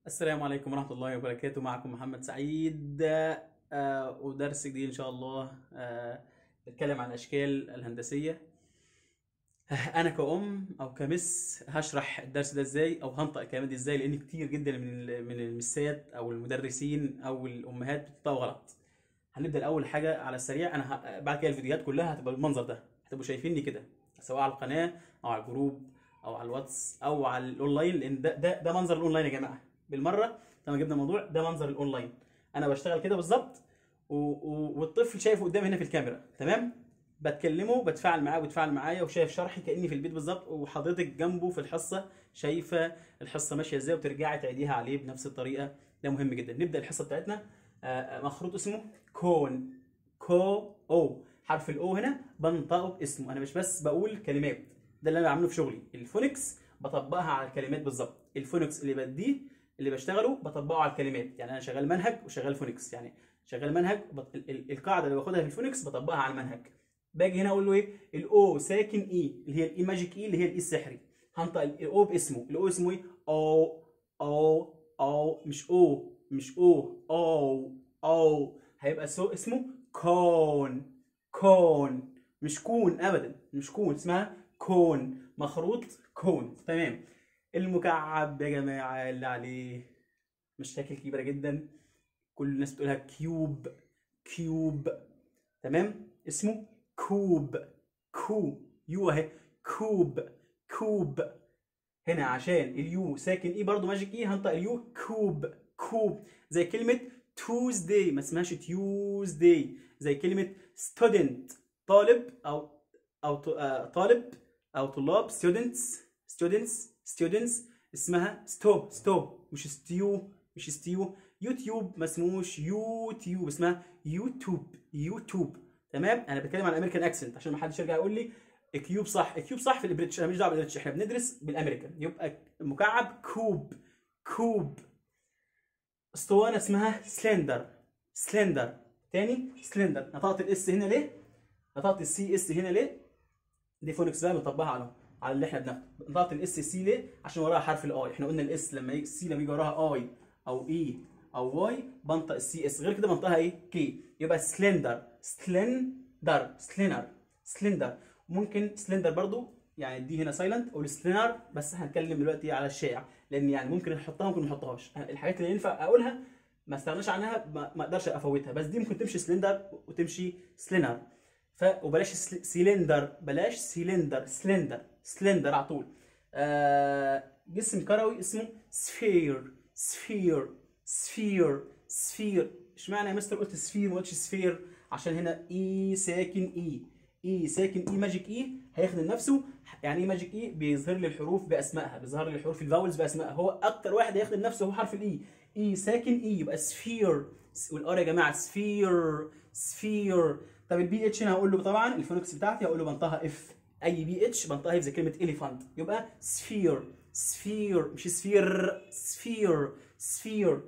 السلام عليكم ورحمة الله وبركاته معكم محمد سعيد آه، ودرس جديد إن شاء الله آه، نتكلم عن الأشكال الهندسية آه، أنا كأم أو كمس هشرح الدرس ده إزاي أو هنطق الكلمات دي إزاي لأن كتير جدا من ال- من المسات أو المدرسين أو الأمهات بتنطقوا غلط هنبدأ الأول حاجة على السريع أنا ه... بعد كده الفيديوهات كلها هتبقى بالمنظر ده هتبقوا شايفيني كده سواء على القناة أو على الجروب أو على الواتس أو على الأونلاين لأن ده ده, ده منظر الأونلاين يا جماعة بالمره لما جبنا الموضوع ده منظر الاونلاين انا بشتغل كده بالظبط و... و... والطفل شايفه قدامي هنا في الكاميرا تمام بتكلمه بتفاعل معاه وبتفاعل معايا وشايف شرحي كاني في البيت بالظبط وحضرتك جنبه في الحصه شايفه الحصه ماشيه ازاي وترجعي تعيديها عليه بنفس الطريقه ده مهم جدا نبدا الحصه بتاعتنا آه، مخروط اسمه كون كو او حرف الاو هنا بنطقه باسمه انا مش بس بقول كلمات ده اللي انا بعمله في شغلي الفونكس بطبقها على الكلمات بالظبط الفونكس اللي بديه اللي بشتغله بطبقه على الكلمات يعني انا شغال منهج وشغال فونكس يعني شغال منهج بط... ال- ال- القاعده اللي باخدها في الفونكس بطبقها على المنهج باجي هنا اقول له ايه الاو ساكن اي اللي هي الاي ماجيك اي اللي هي الاي السحري هنطق الاو باسمه الاو اسمه ايه او او او مش او مش او او او هيبقى سو اسمه كون كون مش كون ابدا مش كون اسمها كون مخروط كون تمام المكعب يا جماعه اللي عليه مشاكل كبيره جدا كل الناس بتقولها كيوب كيوب تمام اسمه كوب كو يو اهي كوب كوب هنا عشان اليو ساكن اي برضو ماجيك اي هنطق اليو كوب كوب زي كلمة توزداي ما اسمهاش تيوزداي زي كلمة ستودنت طالب او او ط- آه، طالب او طلاب students students students اسمها ستو ستو مش ستيو مش ستيو يوتيوب ما اسموش يوتيوب اسمها يوتيوب يوتيوب تمام انا بتكلم عن الامريكان اكسنت عشان ما حدش يرجع يقول لي كيوب صح كيوب صح في البريتش انا ماليش دعوه بالبريتش احنا بندرس بالامريكان يبقى مكعب كوب كوب اسطوانه اسمها سلندر سلندر تاني سلندر نطقت الاس هنا ليه نطقت السي اس هنا ليه دي فونكس بقى بنطبقها على على اللي احنا بناخده نطقت الاس سي ليه عشان وراها حرف الاي احنا قلنا الاس لما يجي السي لما يجي وراها اي او اي او واي بنطق السي اس غير كده بنطقها ايه كي يبقى سلندر سلندر سلينر سلندر ممكن سلندر برضو يعني دي هنا سايلنت او سلينر بس هنتكلم دلوقتي على الشائع لان يعني ممكن نحطها ممكن ما نحطهاش الحاجات اللي ينفع اقولها ما استغناش عنها ما ما اقدرش افوتها بس دي ممكن تمشي سلندر وتمشي سلينر ف وبلاش سل- سيلندر بلاش سيلندر سلندر سلندر على طول آه جسم كروي اسمه سفير سفير سفير سفير اشمعنى يا مستر قلت سفير ما قلتش سفير عشان هنا اي ساكن اي اي ساكن اي ماجيك اي هيخدم نفسه يعني ايه ماجيك اي بيظهر لي الحروف باسمائها بيظهر لي الحروف الفاولز باسمائها هو اكتر واحد هيخدم نفسه هو حرف الاي اي ساكن اي يبقى سفير والار يا جماعه سفير سفير طب البي اتش هنا هقول له طبعا الفونكس بتاعتي هقول له بنطقها اف اي بي اتش بنطقها اف زي كلمه اليفانت يبقى سفير سفير مش سفير سفير سفير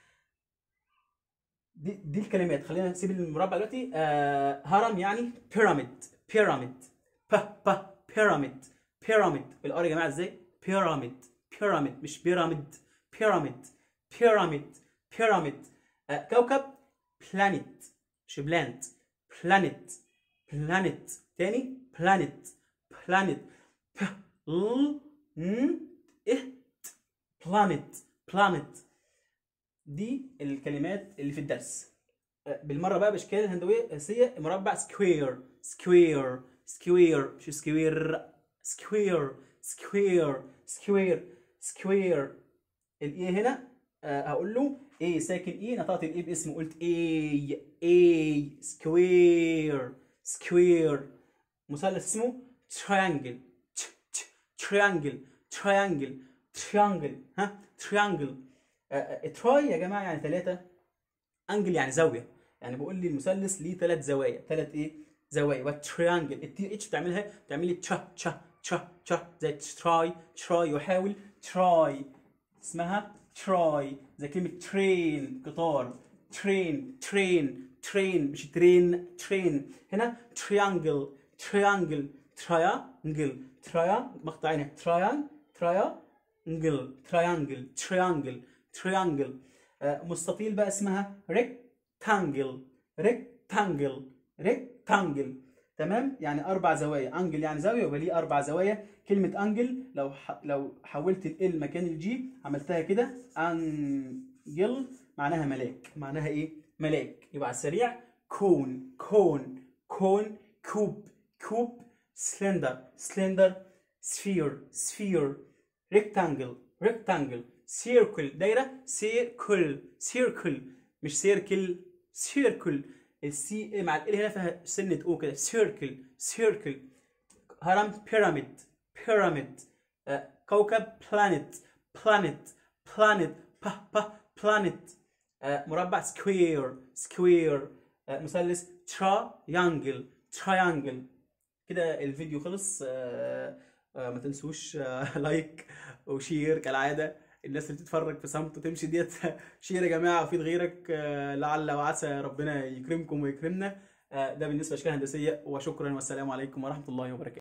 دي, دي الكلمات خلينا نسيب المربع دلوقتي آه هرم يعني بيراميد بيراميد ب ب بيراميد بيراميد بالار يا جماعه ازاي بيراميد بيراميد مش بيراميد بيراميد بيراميد بيراميد آه كوكب بلانيت مش بلانت بلانيت بلانيت تاني بلانيت بلانيت ب ل ن اه بلانيت بلانيت دي الكلمات اللي في الدرس أه، بالمره بقى باشكال الهندسيه مربع سكوير سكوير سكوير مش سكوير سكوير سكوير سكوير سكوير الاي هنا أه، هقول له ايه ساكن ايه نطقت الاي باسمه قلت اي اي سكوير سكوير مثلث اسمه تريانجل تريانجل تريانجل تريانجل ها تريانجل تراي يا جماعه يعني ثلاثه انجل يعني زاويه يعني بقول لي المثلث ليه ثلاث زوايا ثلاث ايه زوايا والتريانجل التي اتش بتعملها بتعمل لي تشا تشا تشا تشا زي تراي تراي يحاول تراي اسمها تراي زي كلمه ترين قطار ترين ترين ترين مش ترين ترين هنا تريانجل تريانجل تريانجل تريا مقطعين تريان تريا انجل تريانجل تريانجل تريانجل مستطيل بقى اسمها ريكتانجل ريكتانجل ريكتانجل تمام يعني اربع زوايا انجل يعني زاويه يبقى ليه اربع زوايا كلمه انجل لو ح... لو حولت ال مكان الجي عملتها كده انجل معناها ملاك معناها ايه ملاك يبقى على السريع كون كون كون كوب كوب سلندر سلندر سفير سفير ريكتانجل ريكتانجل سيركل دايره سيركل سيركل مش سيركل سيركل السي مع ال هنا فيها سنه او كده سيركل سيركل هرم بيراميد بيراميد آه، كوكب بلانيت بلانيت بلانيت با با بلانيت آه، مربع سكوير سكوير مثلث ترايانجل ترايانجل كده الفيديو خلص آه، آه، ما تنسوش آه، لايك وشير كالعاده الناس اللي بتتفرج في صمت وتمشي ديت شير يا جماعه وفيد غيرك آه، لعل وعسى ربنا يكرمكم ويكرمنا آه، ده بالنسبه لاشكال هندسيه وشكرا والسلام عليكم ورحمه الله وبركاته